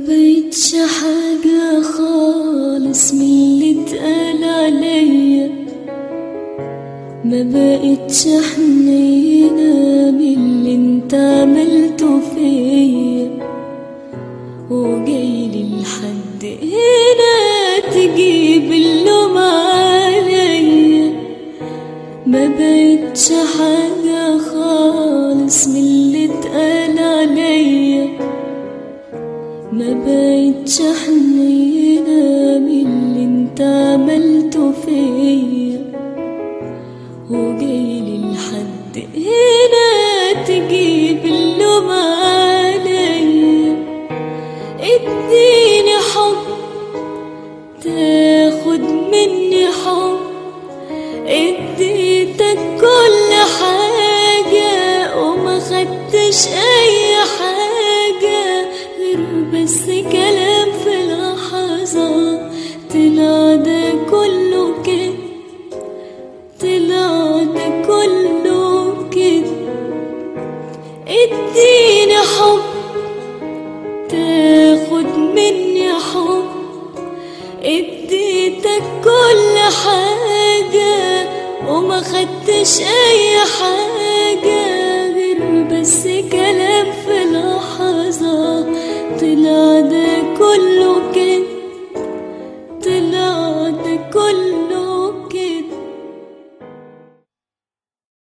بقتش حاجة خالص من اللي اتقال عليا ما بقتش حنينة من اللي انت عملته فيا وجايلي لحد هنا تجيب اللوم عليا ما بقتش حاجة خالص من اللي اتقال عليا ما بقتش حنينة من اللي انت عملته فيا وجايلي لحد هنا تجيب اللوم عليا اديني حب تاخد مني حب اديتك كل حاجة وما خدتش اي حاجة غير بس كلام في لحظة طلع ده كله كده طلع ده كله كده اديني حب تاخد مني حب اديتك كل حاجة وما خدتش اي حاجة